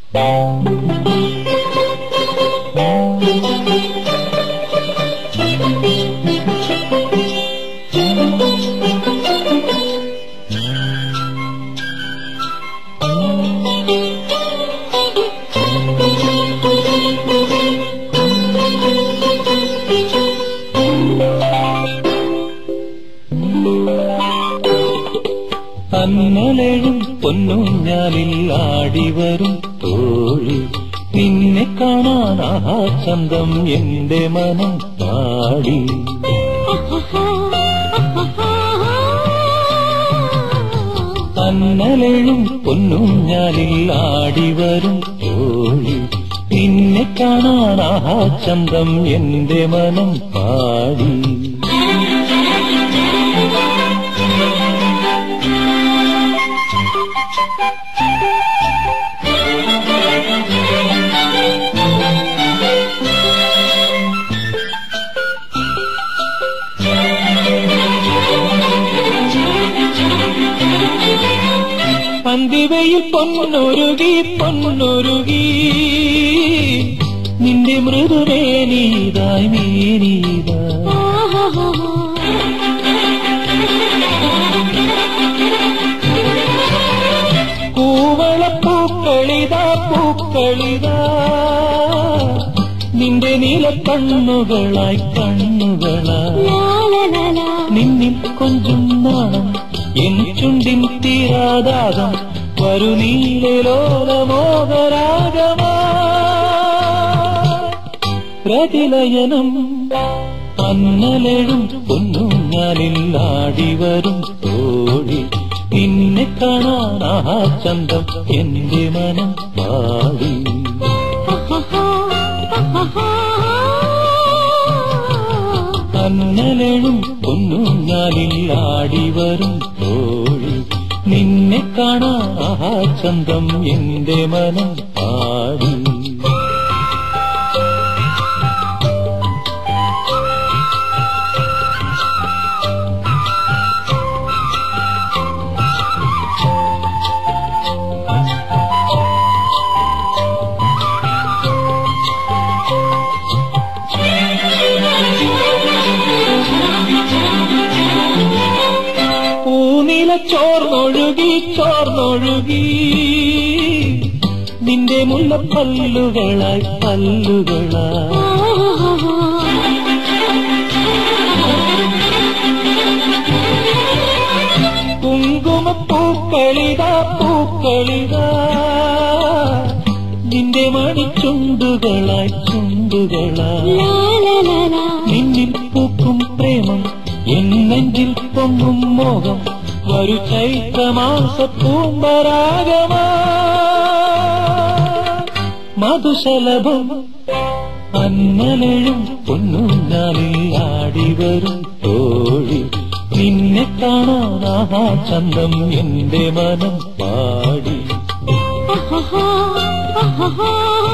അന്നലെഴും പൊന്നൂഞ്ഞാലിൽ ആടിവരും തോഴി നിന്നെ കാണാൻ ആഹാ ചന്തം എന്റെ മനം പാടി അന്നലെഴും പൊന്നൂഞ്ഞാലിൽ ആടിവരും തോഴി നിന്നെ കാണാൻ ആഹാ ചന്തം എന്റെ മനം പാടി പന്തിവയിൽ പൊന്നൊരുകി പൊന്നൊരുകി നിന്റെ മൃദുരേനീതായി മേനീതാ കൂവള പൂക്കളിതാ പൂക്കളിതാ നിന്റെ നീല കണ്ണുകളായി കണ്ണുകളായി നിന്നിൽ കൊഞ്ചും നാണം എൻ ചുണ്ടിൻ തീരാദാകം വരു നീലോലമോഹരാഗമാ പ്രതിലയനം അന്നലെഴും പൊന്നൂഞ്ഞാലിൽ ആടിവരും തോഴി നിന്നെ കാണാൻ ആഹാ ചന്തം എന്റെ മനം പാടി അന്നലെഴും പൊന്നൂഞ്ഞാലിൽ ആടിവരും തോഴി നിന്നെ കാണാൻ ആഹാ ചന്തം എന്റെ മനം പാടി പൂനില ചോർന്നൊഴുകി ചോർന്നൊഴുകി നിന്റെ മുല്ല പല്ലുകളായി പല്ലുകളായി കുങ്കുമപ്പൂക്കളിതാ പൂക്കളിതാ നിന്റെ മണിച്ചുണ്ടുകളായി ചുണ്ടുകളായി നിന്നിൽ പൂക്കും പ്രേമം എന്നെഞ്ചിൽ പൊങ്ങും മോഹം ഒരു ചൈത്രമാസ പൂമ്പരാഗമാ മധുശലഭം അന്നലെഴും പൊന്നൂഞ്ഞാലിൽ ആടിവരും തോഴി നിന്നെ കാണാൻ ആഹാ ചന്തം എന്റെ മനം പാടി ha ha ha ha